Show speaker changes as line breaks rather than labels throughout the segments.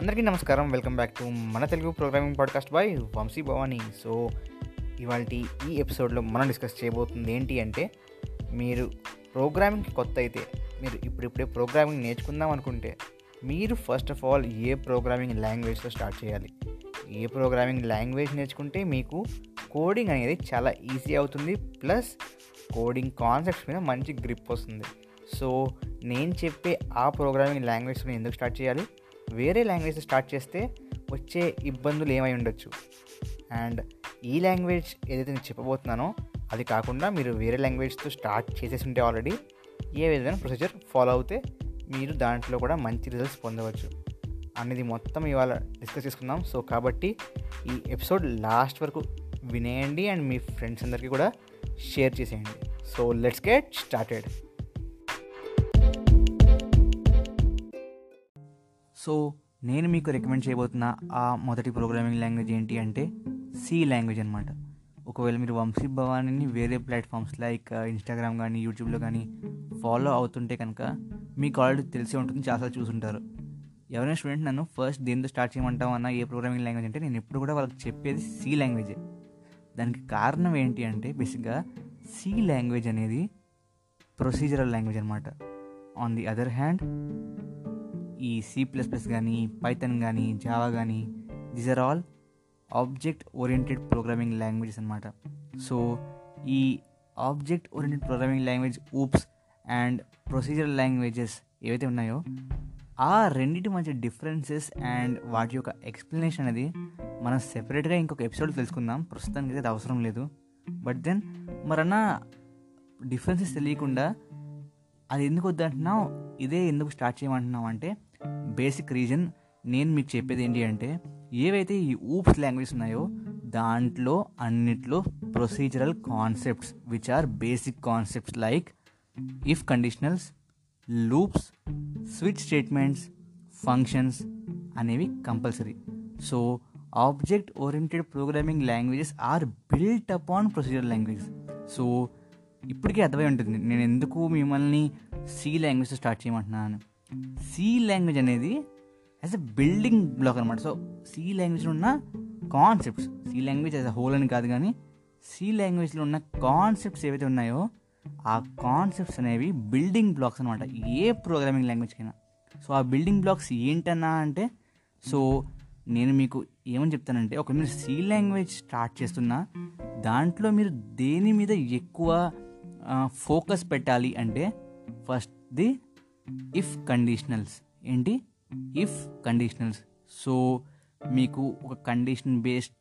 అందరికీ నమస్కారం welcome back to మన Telugu programming podcast by Vamshi Bhavani so ఇవాళ ఈ ఎపిసోడ్లో మనం డిస్కస్ చేయబోతుంది ఏంటి అంటే మీరు ప్రోగ్రామింగ్కి కొత్త అయితే మీరు ఇప్పుడిప్పుడే ప్రోగ్రామింగ్ నేర్చుకుందాం అనుకుంటే మీరు ఫస్ట్ ఆఫ్ ఆల్ ఏ ప్రోగ్రామింగ్ లాంగ్వేజ్తో స్టార్ట్ చేయాలి ఏ ప్రోగ్రామింగ్ లాంగ్వేజ్ నేర్చుకుంటే మీకు కోడింగ్ అనేది చాలా ఈజీ అవుతుంది ప్లస్ కోడింగ్ కాన్సెప్ట్స్ మీద మంచి గ్రిప్ వస్తుంది సో నేను చెప్పే ఆ ప్రోగ్రామింగ్ లాంగ్వేజ్ని ఎందుకు స్టార్ట్ చేయాలి వేరే లాంగ్వేజ్ స్టార్ట్ చేస్తే వచ్చే ఇబ్బందులు ఏమై ఉండొచ్చు అండ్ ఈ లాంగ్వేజ్ ఏదైతే నేను చెప్పబోతున్నానో అది కాకుండా మీరు వేరే లాంగ్వేజ్తో స్టార్ట్ చేసేసి ఉంటే ఆల్రెడీ ఏ విధమైన ప్రొసీజర్ ఫాలో అవుతే మీరు దాంట్లో కూడా మంచి రిజల్ట్స్ పొందవచ్చు అనేది మొత్తం ఇవాళ డిస్కస్ చేసుకుందాం సో కాబట్టి ఈ ఎపిసోడ్ లాస్ట్ వరకు వినేయండి అండ్ మీ ఫ్రెండ్స్ అందరికీ కూడా షేర్ చేసేయండి so let's get started so నేను మీకు రికమెండ్ చేయబోతున్న ఆ మొదటి ప్రోగ్రామింగ్ లాంగ్వేజ్ ఏంటి అంటే సి లాంగ్వేజ్ అనమాట ఒకవేళ మీరు వంశీ భవానీని వేరే ప్లాట్ఫామ్స్ లైక్ ఇన్స్టాగ్రామ్ కానీ యూట్యూబ్లో కానీ ఫాలో అవుతుంటే కనుక మీకు ఆల్రెడీ తెలిసి ఉంటుంది చాలాసార్లు చూసుంటారు ఎవరైనా స్టూడెంట్ నన్ను ఫస్ట్ దేంతో స్టార్ట్ చేయమంటాం అన్న ఏ ప్రోగ్రామింగ్ లాంగ్వేజ్ అంటే నేను ఎప్పుడు కూడా వాళ్ళకి చెప్పేది సి లాంగ్వేజే దానికి కారణం ఏంటి అంటే బేసిక్గా సి లాంగ్వేజ్ అనేది ప్రొసీజరల్ లాంగ్వేజ్ అనమాట ఆన్ ది అదర్ హ్యాండ్ ఈ సి ప్లస్ ప్లస్ కానీ పైథన్ కానీ జావా కానీ these are all object oriented programming languages అనమాట సో ఈ object oriented programming language oops and procedural languages ఏవైతే ఉన్నాయో ఆ రెండింటి మధ్య డిఫరెన్సెస్ అండ్ వాటి యొక్క ఎక్స్ప్లెనేషన్ అనేది మనం సెపరేట్గా ఇంకొక ఎపిసోడ్ తెలుసుకుందాం ప్రస్తుతానికి అయితే అది అవసరం లేదు బట్ దెన్ మరన్నా డిఫరెన్సెస్ తెలియకుండా అది ఎందుకు వద్దంటున్నావు ఇదే ఎందుకు స్టార్ట్ చేయమంటున్నావు అంటే బేసిక్ రీజన్ నేను మీకు చెప్పేది ఏంటి అంటే ఏవైతే ఈ ఊప్స్ లాంగ్వేజ్ ఉన్నాయో దాంట్లో అన్నిట్లో procedural concepts which are basic concepts like if conditionals loops switch statements functions అనేవి compulsory so object oriented programming languages are built upon procedural language so ఇప్పటికే అర్థమై ఉంటుంది నేను ఎందుకు మిమ్మల్ని సి లాంగ్వేజ్ స్టార్ట్ చేయమంటున్నాను సి లాంగ్వేజ్ అనేది యాజ్ అ బిల్డింగ్ బ్లాక్ అనమాట సో సి లాంగ్వేజ్లో ఉన్న concepts C language as a whole అని కాదు కానీ సి లాంగ్వేజ్లో ఉన్న కాన్సెప్ట్స్ ఏవైతే ఉన్నాయో ఆ కాన్సెప్ట్స్ అనేవి బిల్డింగ్ బ్లాక్స్ అనమాట ఏ ప్రోగ్రామింగ్ లాంగ్వేజ్కైనా సో ఆ బిల్డింగ్ బ్లాక్స్ ఏంటన్నా అంటే సో నేను మీకు ఏమని చెప్తానంటే ఒక మీరు సి లాంగ్వేజ్ స్టార్ట్ చేస్తున్నా దాంట్లో మీరు దేని మీద ఎక్కువ ఫోకస్ పెట్టాలి అంటే ఫస్ట్ ది ఇఫ్ కండిషనల్స్ ఏంటి ఇఫ్ కండిషనల్స్ సో మీకు ఒక కండిషన్ బేస్డ్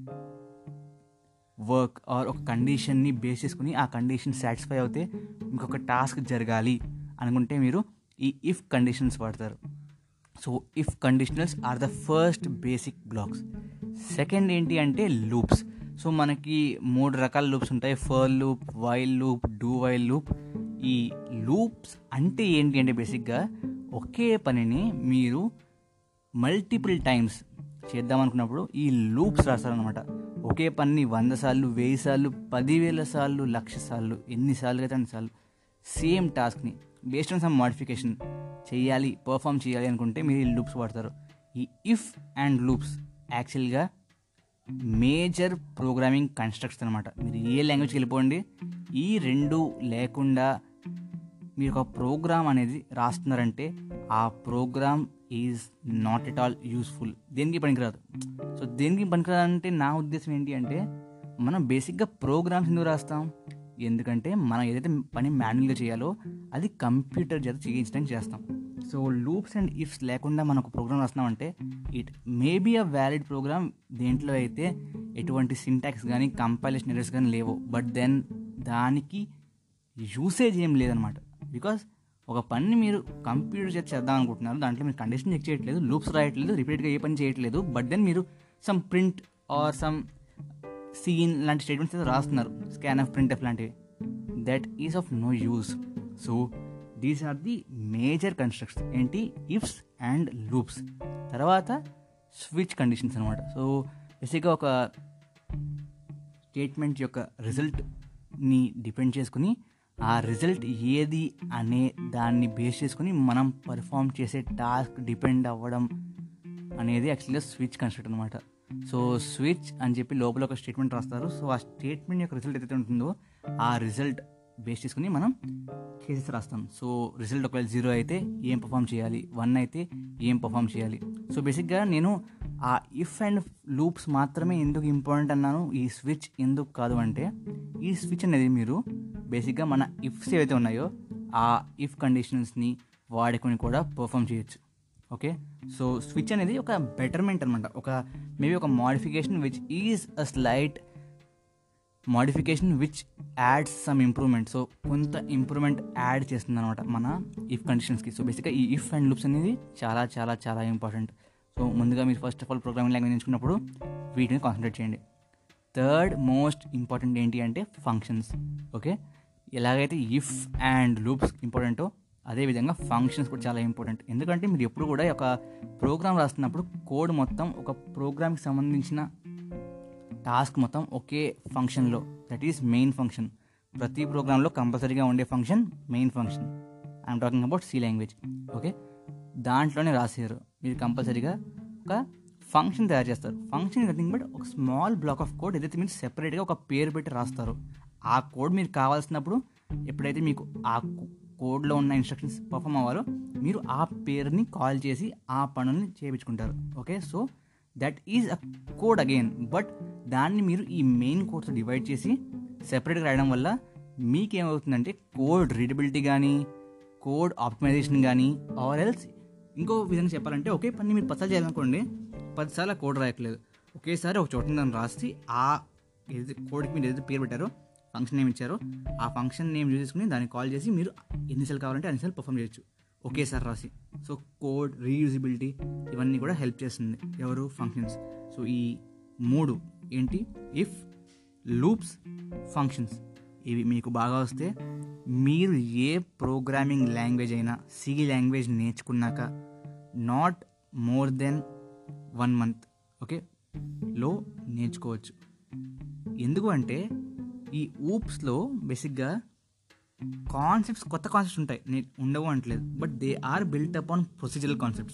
వర్క్ ఆర్ ఒక కండిషన్ని బేస్ చేసుకుని ఆ కండిషన్ సాటిస్ఫై అవుతే మీకు ఒక టాస్క్ జరగాలి అనుకుంటే మీరు ఈ ఇఫ్ కండిషన్స్ వాడతారు so if conditionals are the first basic blocks second ఏంటి అంటే లూప్స్ సో మనకి మూడు రకాల లూప్స్ ఉంటాయి for loop while loop do while loop ఈ లూప్స్ అంటే ఏంటి అంటే బేసిక్గా ఒకే పనిని మీరు మల్టిపుల్ టైమ్స్ చేద్దాం అనుకున్నప్పుడు ఈ లూప్స్ రాస్తారనమాట ఒకే పని వంద సార్లు వెయ్యి సార్లు పదివేల సార్లు లక్ష సార్లు ఎన్నిసార్లు అయితే అన్నిసార్లు సేమ్ టాస్క్ని బేస్డ్ ఆన్ సమ్ మోడిఫికేషన్ చేయాలి పర్ఫామ్ చేయాలి అనుకుంటే మీరు ఈ లూప్స్ వాడతారు ఈ ఇఫ్ అండ్ లూప్స్ యాక్చువల్గా మేజర్ ప్రోగ్రామింగ్ కన్స్ట్రక్ట్స్ అనమాట మీరు ఏ లాంగ్వేజ్కి వెళ్ళిపోండి ఈ రెండు లేకుండా మీరు ఒక ప్రోగ్రామ్ అనేది రాస్తున్నారంటే ఆ program is not at all useful దేనికి పనికిరాదు సో దేనికి పనికిరాదంటే నా ఉద్దేశం ఏంటి అంటే మనం బేసిక్గా ప్రోగ్రామ్స్ ఎందుకు రాస్తాం ఎందుకంటే మనం ఏదైతే పని మాన్యువల్గా చేయాలో అది కంప్యూటర్ చేత చేయించడానికి చేస్తాం సో లూప్స్ అండ్ ఇఫ్స్ లేకుండా మనం ఒక ప్రోగ్రామ్ రాస్తున్నామంటే it may be a valid program దేంట్లో అయితే ఎటువంటి సింటాక్స్ కానీ కంపైలేషన్ ఎరర్స్ కానీ లేవు బట్ దెన్ దానికి యూసేజ్ ఏం లేదనమాట బికాస్ ఒక పని మీరు కంప్యూటర్ చేత చేద్దాం అనుకుంటున్నారు దాంట్లో మీరు కండిషన్ చెక్ చేయట్లేదు లూప్స్ రాయట్లేదు రిపీట్గా ఏ పని చేయట్లేదు బట్ దెన్ మీరు some print or some scan లాంటి స్టేట్మెంట్స్ అయితే రాస్తున్నారు స్కాన్ ఆఫ్ ప్రింట్ ఎఫ్ లాంటివి that is of no use so these are the major constructs ఏంటి ఇఫ్స్ అండ్ లూప్స్ తర్వాత స్విచ్ కండిషన్స్ అనమాట సో బేసిక్గా ఒక స్టేట్మెంట్ యొక్క రిజల్ట్ని డిపెండ్ చేసుకుని ఆ రిజల్ట్ ఏది అనే దాన్ని బేస్ చేసుకుని మనం పర్ఫామ్ చేసే టాస్క్ డిపెండ్ అవ్వడం అనేది యాక్చువల్గా స్విచ్ కన్స్ట్రక్ట్ అనమాట సో స్విచ్ అని చెప్పి లోపల ఒక స్టేట్మెంట్ రాస్తారు సో ఆ స్టేట్మెంట్ యొక్క రిజల్ట్ ఏదైతే ఉంటుందో ఆ రిజల్ట్ బేస్ చేసుకుని మనం కేసెస్ రాస్తాం సో రిజల్ట్ ఒకవేళ జీరో అయితే ఏం పర్ఫామ్ చేయాలి వన్ అయితే ఏం పర్ఫామ్ చేయాలి సో బేసిక్గా నేను ఆ ఇఫ్ అండ్ లూప్స్ మాత్రమే ఎందుకు ఇంపార్టెంట్ అన్నాను ఈ స్విచ్ ఎందుకు కాదు అంటే ఈ స్విచ్ అనేది మీరు బేసిక్గా మన ఇఫ్స్ ఏవైతే ఉన్నాయో ఆ ఇఫ్ కండిషన్స్ని వాడుకొని కూడా పర్ఫామ్ చేయొచ్చు ఓకే సో స్విచ్ అనేది ఒక బెటర్మెంట్ అనమాట ఒక మేబీ ఒక modification which is a slight modification which adds some improvement so కొంత ఇంప్రూవ్మెంట్ యాడ్ చేస్తుంది అనమాట మన ఇఫ్ కండిషన్స్కి సో బేసిక్గా ఈ ఇఫ్ అండ్ లూప్స్ అనేది చాలా చాలా చాలా ఇంపార్టెంట్ సో ముందుగా మీరు first of all programming language ఎంచుకున్నప్పుడు వీటిని కాన్సన్ట్రేట్ చేయండి థర్డ్ మోస్ట్ ఇంపార్టెంట్ ఏంటి అంటే ఫంక్షన్స్ ఓకే ఎలాగైతే ఇఫ్ అండ్ లూప్స్ ఇంపార్టెంటో అదేవిధంగా ఫంక్షన్స్ కూడా చాలా ఇంపార్టెంట్ ఎందుకంటే మీరు ఎప్పుడు కూడా ఒక ప్రోగ్రామ్ రాస్తున్నప్పుడు కోడ్ మొత్తం ఒక ప్రోగ్రామ్కి సంబంధించిన టాస్క్ మొత్తం ఒకే ఫంక్షన్లో దట్ ఈస్ మెయిన్ ఫంక్షన్ ప్రతి ప్రోగ్రాంలో కంపల్సరీగా ఉండే function main function I'm talking about C language okay దాంట్లోనే రాసారు మీరు కంపల్సరీగా ఒక ఫంక్షన్ తయారు చేస్తారు ఫంక్షన్ నథింగ్ బట్ ఒక స్మాల్ బ్లాక్ ఆఫ్ కోడ్ ఏదైతే మీరు సెపరేట్గా ఒక పేరు పెట్టి రాస్తారు ఆ కోడ్ మీరు కావాల్సినప్పుడు ఎప్పుడైతే మీకు ఆ కోడ్లో ఉన్న ఇన్స్ట్రక్షన్స్ పర్ఫామ్ అవ్వాలో మీరు ఆ పేరుని కాల్ చేసి ఆ పనుల్ని చేయించుకుంటారు okay so that is a code again but దాన్ని మీరు ఈ మెయిన్ కోడ్తో డివైడ్ చేసి సెపరేట్గా రాయడం వల్ల మీకేమవుతుందంటే కోడ్ రీడబిలిటీ కానీ కోడ్ ఆప్టిమైజేషన్ కానీ ఆర్ ఎల్స్ ఇంకో విధంగా చెప్పాలంటే ఒకే పని మీరు పదిసార్లు చేయాలనుకోండి పదిసార్లు ఆ కోడ్ రాయట్లేదు ఒకేసారి ఒక చోట దాన్ని రాసి ఆ ఏదైతే కోడ్కి మీరు ఏదైతే పేరు పెట్టారో ఫంక్షన్ నేమ్ ఇచ్చారో ఆ ఫంక్షన్ నేమ్ యూజ్ చేసుకుని దాన్ని కాల్ చేసి మీరు ఎన్నిసార్లు కావాలంటే అన్నిసార్లు పర్ఫామ్ చేయొచ్చు ఒకేసారి రాసి సో కోడ్ రీయూజిబిలిటీ ఇవన్నీ కూడా హెల్ప్ చేస్తుంది ఎవరు ఫంక్షన్స్ సో ఈ మూడు ఏంటి ఇఫ్ లూప్స్ ఫంక్షన్స్ ఇవి మీకు బాగా వస్తే మీరు ఏ ప్రోగ్రామింగ్ లాంగ్వేజ్ అయినా సి లాంగ్వేజ్ నేర్చుకున్నాక not more then one month okay లో నేర్చుకోవచ్చు ఎందుకు అంటే ఈ ఊప్స్లో బేసిక్గా కాన్సెప్ట్స్ కొత్త కాన్సెప్ట్స్ ఉంటాయి నేను ఉండవు అంటలేదు but they are built up on procedural concepts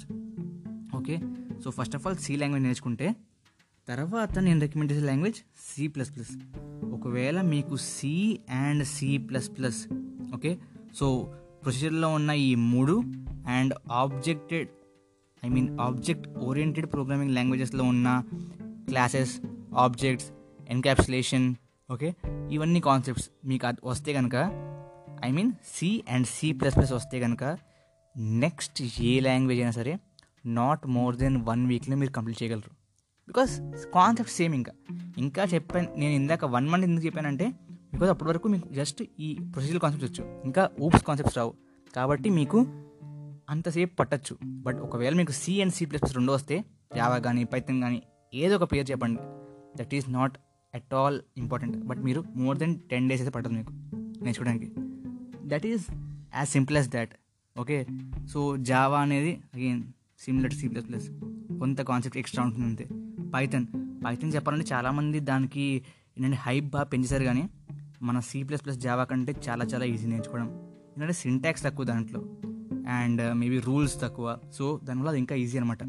okay so first of all C language నేర్చుకుంటే తర్వాత నేను రికమెండ్ చేసే లాంగ్వేజ్ సి ప్లస్ ప్లస్ ఒకవేళ మీకు C and C plus plus okay so ప్రొసీజర్లో ఉన్న ఈ మూడు and objected I mean object oriented programming లాంగ్వేజెస్లో ఉన్న క్లాసెస్ ఆబ్జెక్ట్స్ ఎన్కాప్సులేషన్ ఓకే ఇవన్నీ కాన్సెప్ట్స్ మీకు అది వస్తే కనుక I mean C and C plus plus వస్తే కనుక నెక్స్ట్ ఏ లాంగ్వేజ్ అయినా సరే నాట్ మోర్ దెన్ వన్ వీక్లో మీరు కంప్లీట్ చేయగలరు బికాస్ కాన్సెప్ట్ సేమ్ ఇంకా ఇంకా చెప్పాను నేను ఇందాక వన్ మంత్ ఎందుకు చెప్పానంటే బికాజ్ అప్పటి వరకు మీకు జస్ట్ ఈ ప్రొసీజర్ కాన్సెప్ట్స్ వచ్చు ఇంకా ఊప్స్ కాన్సెప్ట్స్ రావు కాబట్టి మీకు అంతసేపు పట్టచ్చు బట్ ఒకవేళ మీకు C and C plus plus రెండు వస్తే జావా కానీ పైథన్ కానీ ఏదో ఒక పేరు చెప్పండి that is not at all important but మీరు మోర్ దెన్ టెన్ డేస్ అయితే పట్టదు మీకు నేర్చుకోవడానికి that is as simple as that okay so Java అనేది again similar C plus plus కొంత కాన్సెప్ట్ ఎక్స్ట్రా ఉంటుంది అంతే పైథన్ పైథన్ చెప్పాలంటే చాలామంది దానికి ఏంటంటే హైప్ బాగా పెంచేశారు కానీ మన సి ప్లస్ ప్లస్ జావా కంటే చాలా చాలా ఈజీ నేర్చుకోవడం ఎందుకంటే సింటాక్స్ తక్కువ దాంట్లో అండ్ మేబీ రూల్స్ తక్కువ సో దానివల్ల అది ఇంకా ఈజీ అనమాట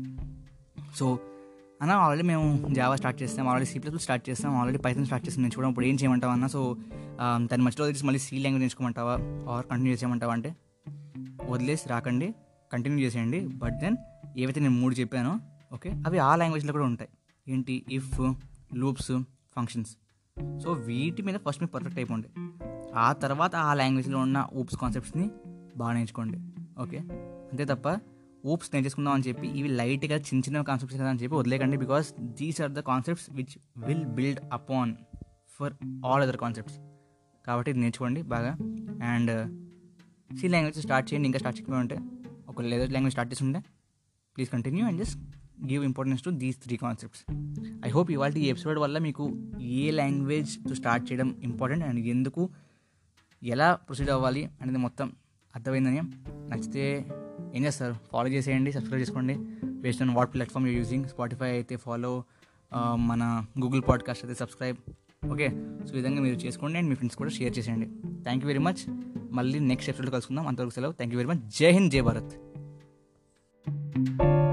సో అన్న ఆల్రెడీ మేము జావా స్టార్ట్ చేస్తాం ఆల్రెడీ సి ప్లస్ స్టార్ట్ చేస్తాం ఆల్రెడీ పైథన్ స్టార్ట్ చేస్తాం నేర్చుకోవడం ఇప్పుడు ఏం చేయమంటావా అన్న సో దాని మధ్యలో వదిలేసి మళ్ళీ సి లాంగ్వేజ్ నేర్చుకోమంటావా ఆర్ కంటిన్యూ చేసేయమంటావా అంటే వదిలేసి రాకండి కంటిన్యూ చేసేయండి బట్ దెన్ ఏవైతే నేను మూడు చెప్పానో ఓకే అవి ఆ లాంగ్వేజ్లో కూడా ఉంటాయి ఏంటి ఇఫ్ లూప్స్ ఫంక్షన్స్ సో వీటి మీద ఫస్ట్ మీరు పర్ఫెక్ట్ అయిపోండి ఆ తర్వాత ఆ లాంగ్వేజ్లో ఉన్న ఊప్స్ కాన్సెప్ట్స్ని బాగా నేర్చుకోండి ఓకే అంతే తప్ప ఊప్స్ నేర్చుకుందాం అని చెప్పి ఇవి లైట్గా చిన్న చిన్న కాన్సెప్ట్స్ కదా అని చెప్పి వదిలేకండి because these are the concepts which will build upon for all other concepts కాబట్టి ఇది నేర్చుకోండి బాగా అండ్ సి లాంగ్వేజ్ స్టార్ట్ చేయండి ఇంకా స్టార్ట్ చేయకుండా ఉంటే ఒక లేదా లాంగ్వేజ్ స్టార్ట్ చేసి ఉంటే please continue and just give importance to these three concepts I hope ఇవాళ ఈ ఎపిసోడ్ వల్ల మీకు ఏ లాంగ్వేజ్ తో స్టార్ట్ చేయడం ఇంపార్టెంట్ అండ్ ఎందుకు ఎలా ప్రొసీడ్ అవ్వాలి అనేది మొత్తం అర్థమైందని నచ్చితే ఏం చేస్తారు ఫాలో చేసేయండి సబ్స్క్రైబ్ చేసుకోండి based on what platform you using Spotify అయితే ఫాలో మన గూగుల్ పాడ్కాస్ట్ అయితే సబ్స్క్రైబ్ ఓకే సో ఈ విధంగా మీరు చేసుకోండి అండ్ మీ ఫ్రెండ్స్ కూడా షేర్ చేసేయండి థ్యాంక్ యూ వెరీ మచ్ మళ్ళీ నెక్స్ట్ ఎపిసోడ్లో కలుసుకుందాం అంతవరకు సెలవు థ్యాంక్ యూ వెరీ మచ్ జై హింద్ జై భారత్